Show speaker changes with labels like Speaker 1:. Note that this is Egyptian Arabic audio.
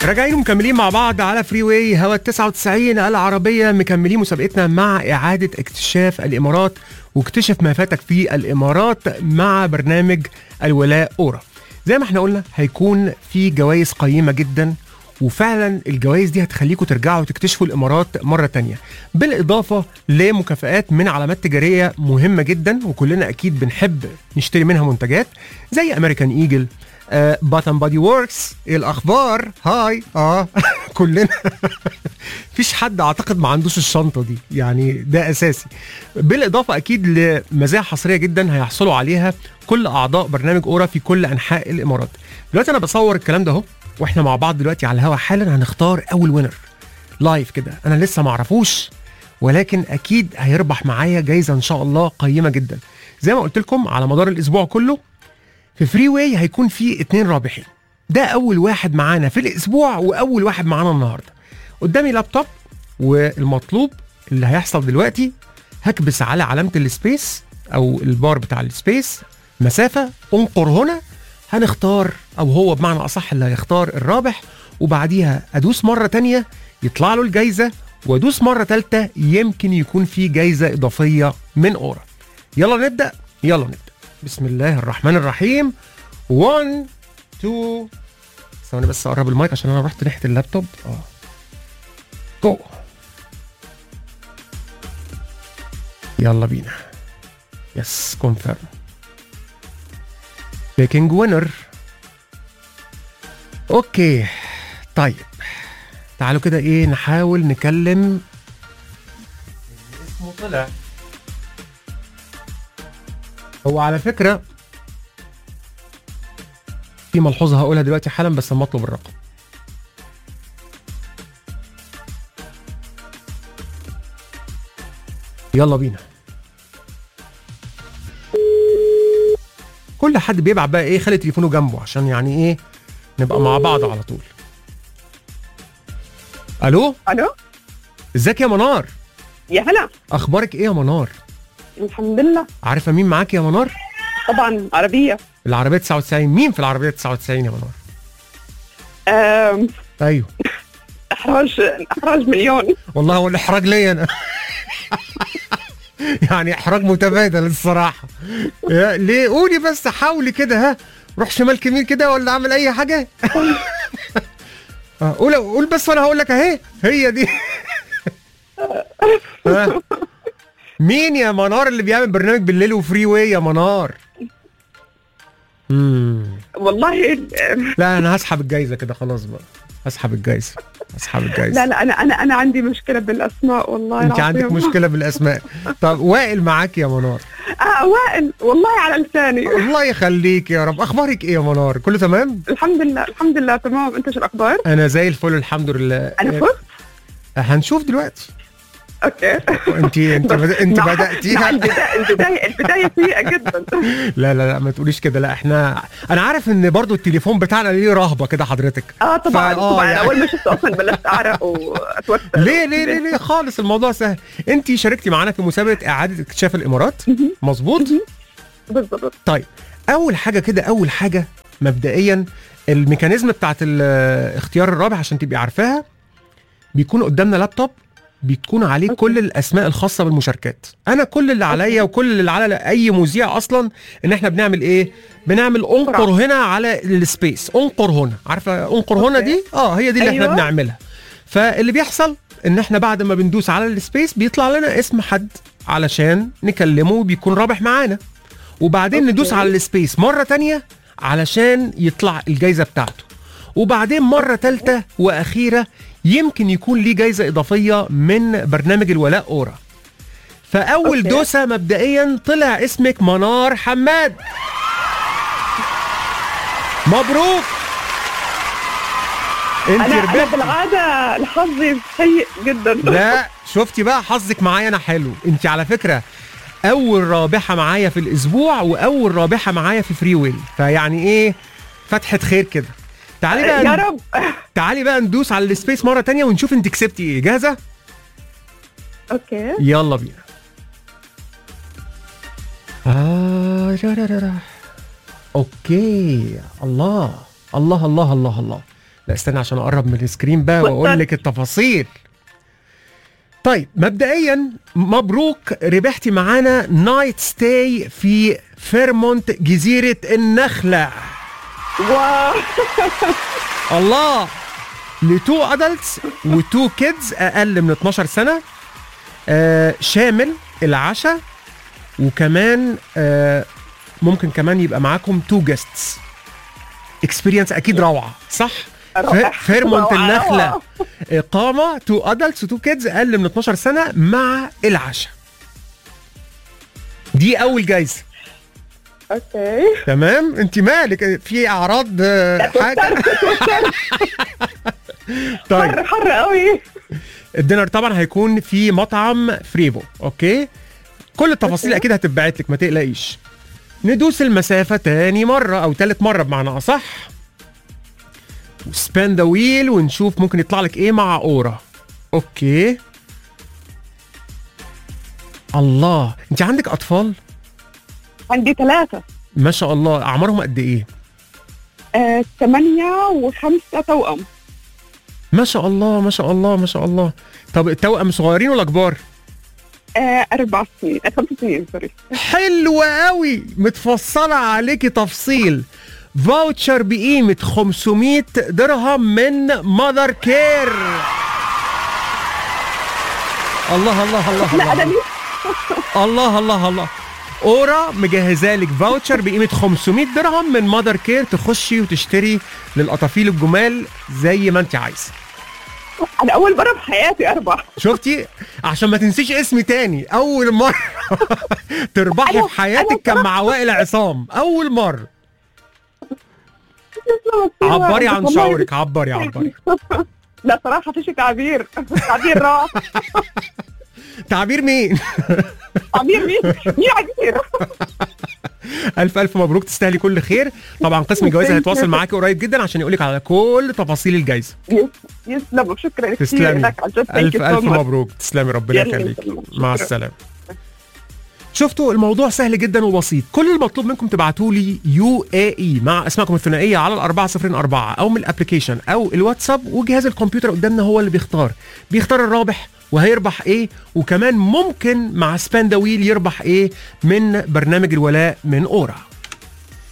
Speaker 1: راجعين ومكملين مع بعض على فري واي هوا 99 العربية مكملين مسابقتنا مع إعادة اكتشاف الإمارات واكتشف ما فاتك في الإمارات مع برنامج الولاء أورا زي ما احنا قلنا هيكون في جوائز قيمة جدا وفعلا الجوائز دي هتخليكم ترجعوا تكتشفوا الامارات مره تانية بالاضافه لمكافآت من علامات تجاريه مهمه جدا وكلنا اكيد بنحب نشتري منها منتجات زي امريكان ايجل باتن بادي ووركس ايه الاخبار هاي اه كلنا مفيش حد اعتقد ما عندوش الشنطه دي يعني ده اساسي بالاضافه اكيد لمزايا حصريه جدا هيحصلوا عليها كل اعضاء برنامج اورا في كل انحاء الامارات دلوقتي انا بصور الكلام ده اهو واحنا مع بعض دلوقتي على الهوا حالا هنختار اول وينر لايف كده انا لسه ما اعرفوش ولكن اكيد هيربح معايا جايزه ان شاء الله قيمه جدا زي ما قلت لكم على مدار الاسبوع كله في فري واي هيكون في اتنين رابحين ده اول واحد معانا في الاسبوع واول واحد معانا النهارده قدامي لابتوب والمطلوب اللي هيحصل دلوقتي هكبس على علامه السبيس او البار بتاع السبيس مسافه انقر هنا هنختار او هو بمعنى اصح اللي هيختار الرابح وبعديها ادوس مره تانية يطلع له الجايزه وادوس مره ثالثه يمكن يكون في جايزه اضافيه من اورا يلا نبدا يلا نبدا بسم الله الرحمن الرحيم 1 2 ثواني بس اقرب المايك عشان انا رحت ناحيه اللابتوب اه جو يلا بينا يس كونفيرم بيكنج وينر اوكي طيب تعالوا كده ايه نحاول نكلم اللي اسمه طلع هو على فكره في ملحوظه هقولها دلوقتي حالا بس لما اطلب الرقم يلا بينا كل حد بيبعت بقى ايه خلي تليفونه جنبه عشان يعني ايه نبقى مع بعض على طول الو
Speaker 2: الو
Speaker 1: ازيك يا منار
Speaker 2: يا هلا
Speaker 1: اخبارك ايه يا منار
Speaker 2: الحمد لله
Speaker 1: عارفه مين معاك يا منار
Speaker 2: طبعا عربيه
Speaker 1: العربيه 99 مين في العربيه 99 يا منار
Speaker 2: آم،
Speaker 1: ايوه
Speaker 2: احراج احراج مليون
Speaker 1: والله هو الاحراج ليا انا يعني احراج متبادل الصراحه يا- ليه قولي بس حاولي كده ها روح شمال كمين كده ولا اعمل اي حاجه آه، قول قول بس وانا هقول لك اهي هي دي ها؟ مين يا منار اللي بيعمل برنامج بالليل وفري واي يا منار مم.
Speaker 2: والله آم،
Speaker 1: لا انا هسحب الجايزه كده خلاص بقى هسحب الجايزه هسحب الجايزه
Speaker 2: لا لا انا انا انا عندي مشكله بالاسماء والله
Speaker 1: انت
Speaker 2: العظيم.
Speaker 1: عندك مشكله بالاسماء طب وائل معاك يا منار
Speaker 2: اه وائل والله على لساني
Speaker 1: الله يخليك يا رب اخبارك ايه يا منار كله تمام
Speaker 2: الحمد لله الحمد لله تمام انت شو الاخبار
Speaker 1: انا زي الفل الحمد لله
Speaker 2: انا فزت
Speaker 1: هنشوف دلوقتي
Speaker 2: اوكي
Speaker 1: انت انت بد... انت
Speaker 2: مع- مع
Speaker 1: بداتيها
Speaker 2: البدايه البدايه البدايه سيئه جدا
Speaker 1: لا لا لا ما تقوليش كده لا احنا انا عارف ان برضو التليفون بتاعنا ليه رهبه كده حضرتك
Speaker 2: اه طبعا
Speaker 1: فا- آه
Speaker 2: طبعا
Speaker 1: يعني-
Speaker 2: اول ما شفته اصلا بلشت اعرق واتوتر
Speaker 1: ليه ليه ليه ليه خالص الموضوع سهل انت شاركتي معانا في مسابقه اعاده اكتشاف الامارات مظبوط
Speaker 2: بالضبط
Speaker 1: طيب اول حاجه كده اول حاجه مبدئيا الميكانيزم بتاعت ال- اختيار الرابح عشان تبقي عارفاها بيكون قدامنا لابتوب بيكون عليه
Speaker 2: أوكي.
Speaker 1: كل الاسماء الخاصه بالمشاركات انا كل اللي عليا وكل اللي على اي مذيع اصلا ان احنا بنعمل ايه بنعمل انقر هنا على السبيس انقر هنا عارفه انقر هنا
Speaker 2: أوكي.
Speaker 1: دي اه هي دي اللي احنا
Speaker 2: أيوة.
Speaker 1: بنعملها فاللي بيحصل ان احنا بعد ما بندوس على السبيس بيطلع لنا اسم حد علشان نكلمه بيكون رابح معانا وبعدين
Speaker 2: أوكي.
Speaker 1: ندوس على السبيس مرة تانية علشان يطلع الجايزة بتاعته وبعدين مرة تالتة وأخيرة يمكن يكون ليه جايزة إضافية من برنامج الولاء أورا فأول
Speaker 2: أوكي.
Speaker 1: دوسة مبدئيا طلع اسمك منار حماد مبروك انت
Speaker 2: انا انا
Speaker 1: ربحتي
Speaker 2: بالعاده حظي سيء جدا
Speaker 1: لا شفتي بقى حظك معايا انا حلو انت على فكره اول رابحه معايا في الاسبوع واول رابحه معايا في فري ويل فيعني ايه فتحه خير كده تعالي بقى
Speaker 2: يا رب
Speaker 1: تعالي بقى ندوس على السبيس مره تانية ونشوف انت كسبتي ايه جاهزه
Speaker 2: اوكي
Speaker 1: يلا بينا آه را را را را. اوكي الله الله الله الله الله لا استنى عشان اقرب من السكرين بقى واقول لك التفاصيل طيب مبدئيا مبروك ربحتي معانا نايت ستاي في فيرمونت جزيره النخله
Speaker 2: واو
Speaker 1: الله لتو ادلتس وتو كيدز اقل من 12 سنه آه شامل العشاء وكمان آه ممكن كمان يبقى معاكم تو جيستس اكسبيرينس اكيد روعه صح
Speaker 2: رائع.
Speaker 1: ف- فيرمونت
Speaker 2: روعة،
Speaker 1: النخله
Speaker 2: روعة.
Speaker 1: اقامه تو ادلتس وتو كيدز اقل من 12 سنه مع العشاء دي اول جايزه
Speaker 2: اوكي
Speaker 1: تمام انت مالك في اعراض آه، حاجه طيب
Speaker 2: حر حر قوي
Speaker 1: الدينر طبعا هيكون في مطعم فريفو اوكي كل التفاصيل
Speaker 2: أوكي.
Speaker 1: اكيد هتتبعت لك ما تقلقيش ندوس المسافة تاني مرة أو تالت مرة بمعنى أصح سبان ذا ويل ونشوف ممكن يطلع لك إيه مع أورا أوكي الله أنت عندك أطفال؟
Speaker 2: عندي ثلاثة
Speaker 1: ما شاء الله أعمارهم قد إيه؟
Speaker 2: آه، ثمانية وخمسة توأم
Speaker 1: ما شاء الله ما شاء الله ما شاء الله طب التوأم صغيرين ولا كبار؟
Speaker 2: آه، أربع سنين آه، خمس سنين سوري
Speaker 1: حلوة قوي متفصلة عليكي تفصيل فاوتشر بقيمة 500 درهم من ماذر كير الله الله الله
Speaker 2: لا أنا
Speaker 1: الله
Speaker 2: ليه
Speaker 1: الله الله الله اورا مجهزه لك فاوتشر بقيمه 500 درهم من ماذر كير تخشي وتشتري للاطافيل الجمال زي ما انت عايزه
Speaker 2: أنا أول مرة في حياتي أربع
Speaker 1: شفتي عشان ما تنسيش اسمي تاني اول مره تربحي
Speaker 2: أنا-
Speaker 1: في حياتك
Speaker 2: أنا
Speaker 1: كان مع وائل عصام اول مره عبري عن
Speaker 2: والله
Speaker 1: شعورك عبري عبري
Speaker 2: لا صراحة فيش تعبير تعبير رائع
Speaker 1: تعبير مين
Speaker 2: تعبير مين مين عبير
Speaker 1: الف الف مبروك تستاهلي كل خير طبعا قسم الجوائز
Speaker 2: Thank you.
Speaker 1: هيتواصل معاكي قريب جدا عشان يقولك على كل تفاصيل الجائزه
Speaker 2: يس- يسلم شكرا كثير
Speaker 1: تسلمي
Speaker 2: لك عن جد
Speaker 1: الف
Speaker 2: thank you so
Speaker 1: الف
Speaker 2: much.
Speaker 1: مبروك تسلمي ربنا
Speaker 2: يلا
Speaker 1: يخليك
Speaker 2: يسلمك.
Speaker 1: مع
Speaker 2: شكرا.
Speaker 1: السلامه شفتوا الموضوع سهل جدا وبسيط كل المطلوب منكم تبعتوا لي يو اي اي مع اسمائكم الثنائيه على الأربعة صفرين أربعة او من الابلكيشن او الواتساب وجهاز الكمبيوتر قدامنا هو اللي بيختار بيختار الرابح وهيربح ايه وكمان ممكن مع سبان ذا ويل يربح ايه من برنامج الولاء من اورا